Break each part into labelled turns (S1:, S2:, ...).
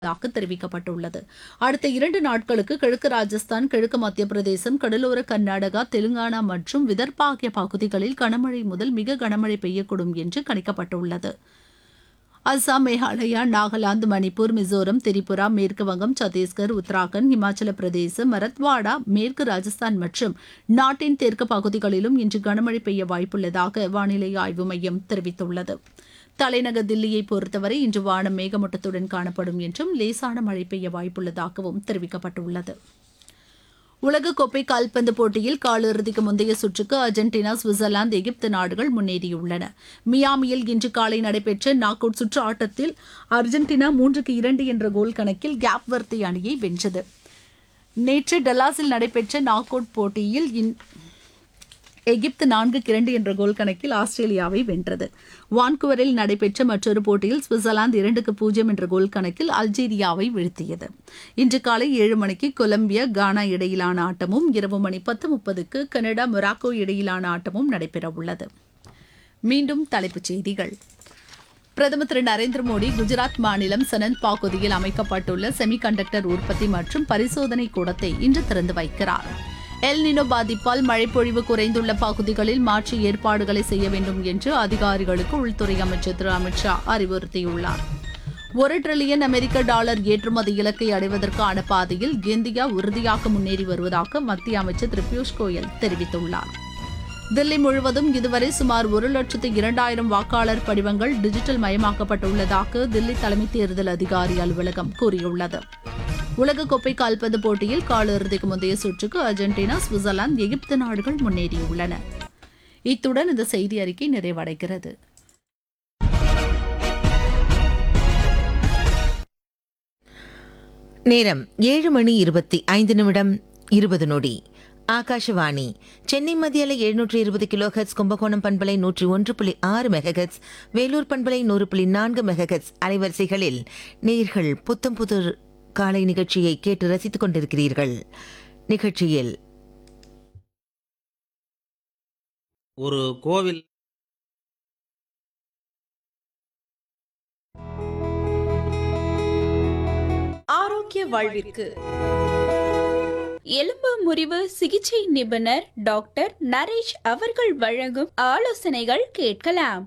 S1: உள்ளதாக தெரிவிக்கப்பட்டுள்ளது அடுத்த இரண்டு நாட்களுக்கு கிழக்கு ராஜஸ்தான் கிழக்கு மத்திய பிரதேசம் கடலோர கர்நாடகா தெலுங்கானா மற்றும் விதர்பா ஆகிய பகுதிகளில் கனமழை முதல் மிக கனமழை பெய்யக்கூடும் என்று கணிக்கப்பட்டுள்ளது அஸ்ஸாம் மேகாலயா நாகாலாந்து மணிப்பூர் மிசோரம் திரிபுரா மேற்கு வங்கம் சத்தீஸ்கர் உத்தராகண்ட் இமாச்சல பிரதேசம் மரத்வாடா மேற்கு ராஜஸ்தான் மற்றும் நாட்டின் தெற்கு பகுதிகளிலும் இன்று கனமழை பெய்ய வாய்ப்புள்ளதாக வானிலை ஆய்வு மையம் தெரிவித்துள்ளது தலைநகர் தில்லியை பொறுத்தவரை இன்று வானம் மேகமூட்டத்துடன் காணப்படும் என்றும் லேசான மழை பெய்ய வாய்ப்புள்ளதாகவும் தெரிவிக்கப்பட்டுள்ளது உலகக்கோப்பை கால்பந்து போட்டியில் காலிறுதிக்கு முந்தைய சுற்றுக்கு அர்ஜென்டினா சுவிட்சர்லாந்து எகிப்து நாடுகள் முன்னேறியுள்ளன மியாமியில் இன்று காலை நடைபெற்ற நாக் அவுட் சுற்று ஆட்டத்தில் அர்ஜென்டினா மூன்றுக்கு இரண்டு என்ற கோல் கணக்கில் கேப் வர்த்தி அணியை வென்றது நேற்று டல்லாஸில் நடைபெற்ற நாக் அவுட் போட்டியில் இன்- எகிப்து நான்குக்கு இரண்டு என்ற கோல் கணக்கில் ஆஸ்திரேலியாவை வென்றது வான்குவரில் நடைபெற்ற மற்றொரு போட்டியில் சுவிட்சர்லாந்து இரண்டுக்கு பூஜ்ஜியம் என்ற கோல் கணக்கில் அல்ஜீரியாவை வீழ்த்தியது இன்று காலை ஏழு மணிக்கு கொலம்பியா கானா இடையிலான ஆட்டமும் இரவு மணி பத்து முப்பதுக்கு கனடா மொராக்கோ இடையிலான ஆட்டமும் நடைபெறவுள்ளது மீண்டும் தலைப்புச் செய்திகள் பிரதமர் திரு நரேந்திர மோடி குஜராத் மாநிலம் சனந்த் பகுதியில் அமைக்கப்பட்டுள்ள செமிகண்டக்டர் உற்பத்தி மற்றும் பரிசோதனை கூடத்தை இன்று திறந்து வைக்கிறார் எல் நினோ பாதிப்பால் மழைப்பொழிவு குறைந்துள்ள பகுதிகளில் மாற்று ஏற்பாடுகளை செய்ய வேண்டும் என்று அதிகாரிகளுக்கு உள்துறை அமைச்சர் திரு அமித்ஷா அறிவுறுத்தியுள்ளார் ஒரு டிரில்லியன் அமெரிக்க டாலர் ஏற்றுமதி இலக்கை அடைவதற்கான பாதையில் இந்தியா உறுதியாக முன்னேறி வருவதாக மத்திய அமைச்சர் திரு பியூஷ் கோயல் தெரிவித்துள்ளார் தில்லி முழுவதும் இதுவரை சுமார் ஒரு லட்சத்து இரண்டாயிரம் வாக்காளர் படிவங்கள் டிஜிட்டல் மயமாக்கப்பட்டுள்ளதாக தில்லி தலைமை தேர்தல் அதிகாரி அலுவலகம் கூறியுள்ளது உலகக்கோப்பை கால்பந்து போட்டியில் காலிறுதிக்கு முந்தைய சுற்றுக்கு அர்ஜென்டினா சுவிட்சர்லாந்து எகிப்து நாடுகள் முன்னேறியுள்ளன இத்துடன் இந்த செய்தி அறிக்கை நிறைவடைகிறது
S2: நேரம் ஏழு மணி இருபத்தி ஐந்து நிமிடம் இருபது நொடி ஆகாஷவாணி சென்னை மத்தியில எழுநூற்றி இருபது கிலோஹெட்ஸ் கும்பகோணம் பண்பலை நூற்றி ஒன்று புள்ளி ஆறு மெகஹெட்ஸ் வேலூர் பண்பலை நூறு புள்ளி நான்கு மெகஹெட்ஸ் அலைவரிசைகளில் நேர்கள் புத்தம் புது காலை நிகழ்ச்சியை கேட்டு ரசித்துக் கொண்டிருக்கிறீர்கள் நிகழ்ச்சியில்
S3: ஒரு கோவில்
S4: ஆரோக்கிய வாழ்விற்கு எலும்பு முறிவு சிகிச்சை நிபுணர் டாக்டர் நரேஷ் அவர்கள் வழங்கும் ஆலோசனைகள் கேட்கலாம்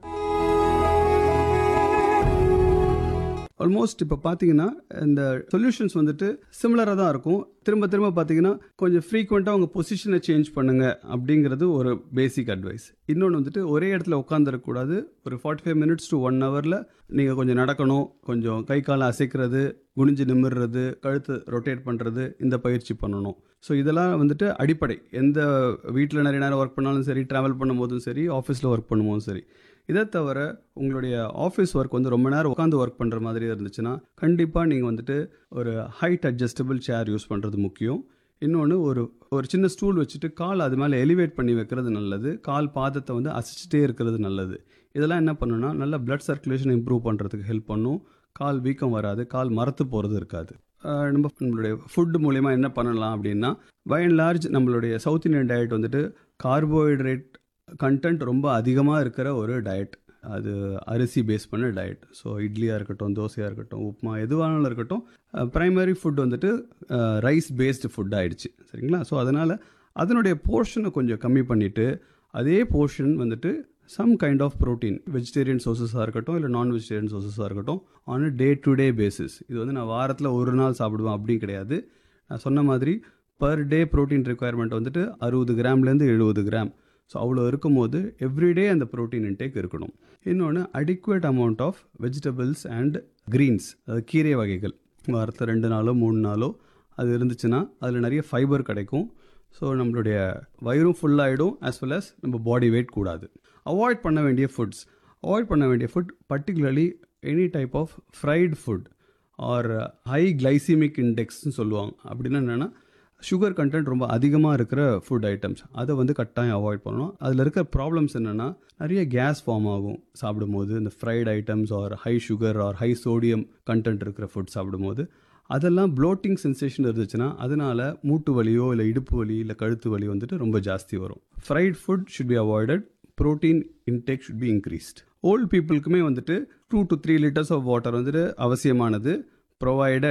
S5: ஆல்மோஸ்ட் இப்போ பார்த்தீங்கன்னா இந்த சொல்யூஷன்ஸ் வந்துட்டு சிமிலராக தான் இருக்கும் திரும்ப திரும்ப பார்த்தீங்கன்னா கொஞ்சம் ஃப்ரீக்வெண்ட்டாக உங்கள் பொசிஷனை சேஞ்ச் பண்ணுங்க அப்படிங்கிறது ஒரு பேசிக் அட்வைஸ் இன்னொன்று வந்துட்டு ஒரே இடத்துல உட்காந்துருக்கக்கூடாது ஒரு forty five minutes to one ஹவரில் நீங்கள் கொஞ்சம் நடக்கணும் கொஞ்சம் கை காலை அசைக்கிறது குனிஞ்சு நிமிர்றது கழுத்து ரொட்டேட் பண்ணுறது இந்த பயிற்சி பண்ணணும் ஸோ இதெல்லாம் வந்துட்டு அடிப்படை எந்த வீட்டில் நிறைய நேரம் ஒர்க் பண்ணாலும் சரி ட்ராவல் பண்ணும்போதும் சரி ஆஃபீஸில் ஒர்க் பண்ணும்போதும் சரி இதை தவிர உங்களுடைய ஆஃபீஸ் ஒர்க் வந்து ரொம்ப நேரம் உட்காந்து ஒர்க் பண்ணுற மாதிரி இருந்துச்சுன்னா கண்டிப்பாக நீங்கள் வந்துட்டு ஒரு ஹைட் அட்ஜஸ்டபிள் சேர் யூஸ் பண்ணுறது முக்கியம் இன்னொன்று ஒரு ஒரு சின்ன ஸ்டூல் வச்சுட்டு கால் அது மேலே எலிவேட் பண்ணி வைக்கிறது நல்லது கால் பாதத்தை வந்து அசைச்சிட்டே இருக்கிறது நல்லது இதெல்லாம் என்ன பண்ணுன்னா நல்ல பிளட் சர்க்குலேஷன் இம்ப்ரூவ் பண்ணுறதுக்கு ஹெல்ப் பண்ணும் கால் வீக்கம் வராது கால் மரத்து போகிறது இருக்காது ஆஹ் நம்ம நம்மளுடைய ஃபுட் மூலயமா என்ன பண்ணலாம் அப்படின்னா பை அண்ட் லார்ஜ் நம்மளுடைய சவுத் இந்தியன் டயட் வந்துட்டு கார்போஹைட்ரேட் கண்டென்ட் ரொம்ப அதிகமாக இருக்கிற ஒரு டயட் அது அரிசி பேஸ் பண்ண டயட் ஸோ இட்லியாக இருக்கட்டும் தோசையாக இருக்கட்டும் உப்புமா எதுவானாலும் இருக்கட்டும் ப்ரைமரி ஃபுட் வந்துட்டு ரைஸ் பேஸ்டு ஃபுட் ஆயிடுச்சு சரிங்களா ஸோ அதனால் அதனுடைய போர்ஷனை கொஞ்சம் கம்மி பண்ணிவிட்டு அதே போர்ஷன் வந்துட்டு some kind of protein vegetarian சோர்சஸாக இருக்கட்டும் இல்லை நான் வெஜிடேரியன் சோர்சஸாக இருக்கட்டும் on a day to day basis இது வந்து நான் வாரத்தில் ஒரு நாள் சாப்பிடுவேன் அப்படின்னு கிடையாது நான் சொன்ன மாதிரி பர் டே ப்ரோட்டீன் ரெக்குயர்மெண்ட் வந்துட்டு அறுபது கிராம்லேருந்து எழுபது கிராம் ஸோ அவ்வளோ இருக்கும்போது எவ்ரிடே அந்த ப்ரோட்டீன் இன்டேக் இருக்கணும் இன்னொன்று adequate amount of vegetables and greens அதாவது கீரை வகைகள் வாரத்தில் ரெண்டு நாளோ மூணு நாளோ அது இருந்துச்சுன்னா அதில் நிறைய ஃபைபர் கிடைக்கும் ஸோ நம்மளுடைய வயிறும் ஃபுல்லாகிடும் as well as நம்ம பாடி வெயிட் கூடாது அவாய்ட் பண்ண வேண்டிய ஃபுட்ஸ் அவாய்ட் பண்ண வேண்டிய food particularly any type of fried food or high glycemic இண்டெக்ஸ்னு சொல்லுவாங்க அப்படின்னா என்னென்னா சுகர் கண்டென்ட் ரொம்ப அதிகமாக இருக்கிற ஃபுட் ஐட்டம்ஸ் அதை வந்து கட்டாயம் அவாய்ட் பண்ணணும் அதில் இருக்கிற ப்ராப்ளம்ஸ் என்னென்னா நிறைய கேஸ் ஃபார்ம் ஆகும் சாப்பிடும்போது இந்த fried items or high sugar or high sodium content இருக்கிற ஃபுட் சாப்பிடும்போது அதெல்லாம் ப்ளோட்டிங் சென்சேஷன் இருந்துச்சுன்னா அதனால மூட்டு வலியோ இல்லை இடுப்பு வலி இல்லை கழுத்து வலி வந்துட்டு ரொம்ப ஜாஸ்தி வரும் fried food should be avoided protein intake should be increased old பீப்புளுக்குமே வந்துட்டு two to three litres of water வந்துட்டு அவசியமானது ப்ரொவைடட்